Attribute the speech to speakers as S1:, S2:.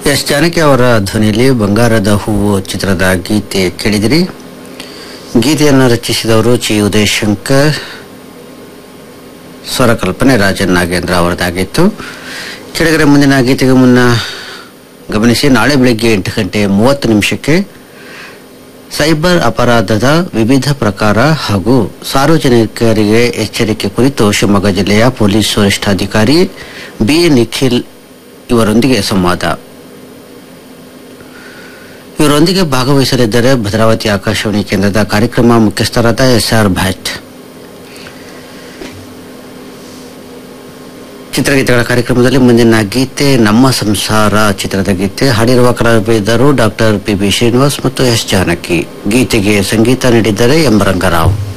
S1: S Janaki ಅವರ ಧ್ವನಿಯಲ್ಲಿ ಬಂಗಾರದ ಹೂವು ಚಿತ್ರದ ಗೀತೆ ಕೇಳಿದಿರಿ ಗೀತೆಯನ್ನು ರಚಿಸಿದವರು ಚಿ ಉದಯ್ ಶಂಕರ್ ಸ್ವರಕಲ್ಪನೆ ರಾಜನ್ ನಾಗೇಂದ್ರ ಅವರದಾಗಿತ್ತು ಕೆಳಗಡೆ ಮುಂದಿನ ಗೀತೆಗೆ ಮುನ್ನ ಗಮನಿಸಿ ನಾಳೆ ಬೆಳಿಗ್ಗೆ ಎಂಟು ಗಂಟೆ ಮೂವತ್ತು ನಿಮಿಷಕ್ಕೆ ಸೈಬರ್ ಅಪರಾಧದ ವಿವಿಧ ಪ್ರಕಾರ ಹಾಗೂ ಸಾರ್ವಜನಿಕರಿಗೆ ಎಚ್ಚರಿಕೆ ಕುರಿತು ಶಿವಮೊಗ್ಗ ಜಿಲ್ಲೆಯ ಪೊಲೀಸ್ ವರಿಷ್ಠಾಧಿಕಾರಿ ಬಿ ನಿಖಿಲ್ ಇವರೊಂದಿಗೆ ಸಂವಾದ ಇವರೊಂದಿಗೆ ಭಾಗವಹಿಸಲಿದ್ದಾರೆ ಭದ್ರಾವತಿ ಆಕಾಶವಾಣಿ ಕೇಂದ್ರದ ಕಾರ್ಯಕ್ರಮ ಮುಖ್ಯಸ್ಥರಾದ ಎಸ್ ಆರ್ ಭಟ್ ಚಿತ್ರಗೀತೆಗಳ ಕಾರ್ಯಕ್ರಮದಲ್ಲಿ ಮುಂದಿನ ಗೀತೆ ನಮ್ಮ ಸಂಸಾರ ಚಿತ್ರದ ಗೀತೆ ಹಾಡಿರುವ ಕಲಾವಿದರು ಡಾಕ್ಟರ್ ಪಿ ಬಿ ಶ್ರೀನಿವಾಸ್ ಮತ್ತು ಎಸ್ ಜಾನಕಿ ಗೀತೆಗೆ ಸಂಗೀತ ನೀಡಿದ್ದಾರೆ ಎಂ ರಂಗರಾವ್